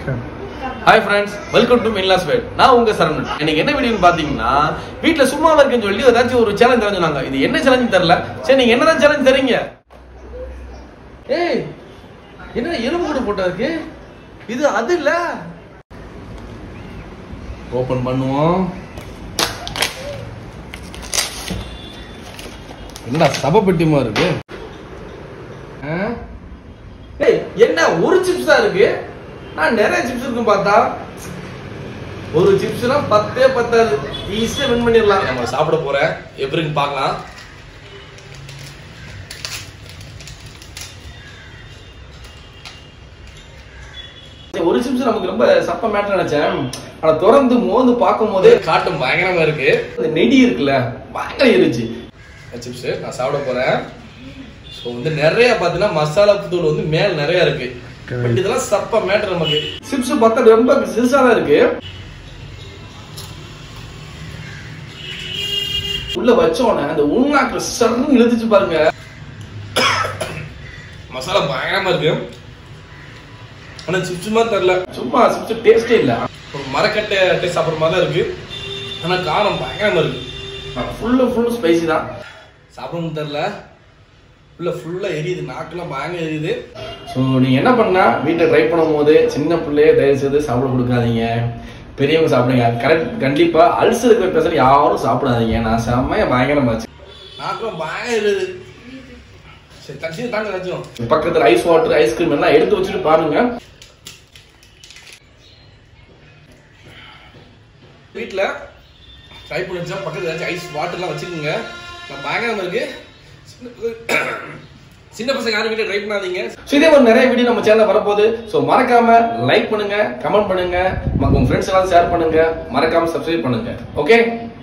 Hi friends welcome to மின்லாஸ் வேட் நான் உங்க சரவணன் இன்னைக்கு என்ன வீடியோன்னு பாத்தீங்கன்னா வீட்ல சும்மாவா இருக்குன்னு சொல்லி ஏதாச்சும் ஒரு சேலஞ்ச் தர சொன்னாங்க இது என்ன சேலஞ்ச் தெரியல சரி நீங்க என்னதான் சேலஞ்ச் தரீங்க ஏய் என்ன எலும்பு கூட போட்டா இருக்கு இது அது இல்ல ஓபன் பண்ணுவோம் என்னடா சபை பெட்டிமா இருக்கு ஆ? ஏய் என்ன ஒரு சிப்ஸ் தான் இருக்கு நான் நிறைய சிப்ஸ் இருக்கும் பார்த்தா ஒரு சிப்ஸ்னா பத்தே பத்தாது ஈஸியா வின் பண்ணிடலாம் நம்ம சாப்பிட போறேன் எப்படின்னு பார்க்கலாம் ஒரு சிப்ஸ் நமக்கு ரொம்ப சப்ப மேட்டர் நினைச்சேன் ஆனா திறந்து மோந்து பார்க்கும் போதே காட்டும் பயங்கரமா இருக்கு இந்த நெடி இருக்குல்ல பயங்கரம் இருந்துச்சு சிப்ஸ் நான் சாப்பிட போறேன் ஸோ வந்து நிறைய பார்த்தீங்கன்னா மசாலா தூள் வந்து மேல் நிறைய இருக்கு பட் இதெல்லாம் சப்ப மேட்டர் நமக்கு சிப்ஸ் பார்த்தா ரொம்ப சிறுசா தான் இருக்கு உள்ள வச்சோன்னே அந்த உள்நாக்குல சர்ன்னு இழுத்துச்சு பாருங்க மசாலா பயங்கரமா இருக்கு ஆனா சிப்ஸ் மாதிரி தெரியல சும்மா சிப்ஸ் டேஸ்டே இல்ல ஒரு மரக்கட்டை டேஸ்ட் சாப்பிட்ற மாதிரி தான் இருக்கு ஆனா காரம் பயங்கரமா இருக்கு ஃபுல்லு ஃபுல்லு ஸ்பைசி தான் சாப்பிடவும் தெரில உள்ள ஃபுல்லா எரியுது நாக்கெல்லாம் பயங்கர எரியுது ஸோ நீங்க என்ன பண்ணா வீட்டில் ட்ரை பண்ணும்போது சின்ன பிள்ளைய தயவு செய்து சாப்பிட கொடுக்காதீங்க பெரியவங்க சாப்பிடுங்க கரெக்ட் கண்டிப்பா அல்சர் இருக்கிற பேசல யாரும் சாப்பிடாதீங்க நான் செம்மையா பயங்கரமாச்சு நாக்கெல்லாம் பயங்கர எரியுது சரி தச்சு தாங்க தச்சும் பக்கத்துல ஐஸ் வாட்டர் ஐஸ்கிரீம் எல்லாம் எடுத்து வச்சுட்டு பாருங்க வீட்டில் ட்ரை பண்ணி வச்சா பக்கத்துல ஏதாச்சும் ஐஸ் வாட்டர்லாம் வச்சுக்கோங்க நான் பயங்கரமா இருக்கு சின்ன பசங்க யாரும் வீட்டில் ட்ரை பண்ணாதீங்க ஸோ இதே ஒரு நிறைய வீடியோ நம்ம சேனல் வரப்போகுது ஸோ மறக்காம லைக் பண்ணுங்க கமெண்ட் பண்ணுங்க உங்க ஃப்ரெண்ட்ஸ் எல்லாம் ஷேர் பண்ணுங்க மறக்காம சப்ஸ்கிரைப் பண்ணுங்க ஓகே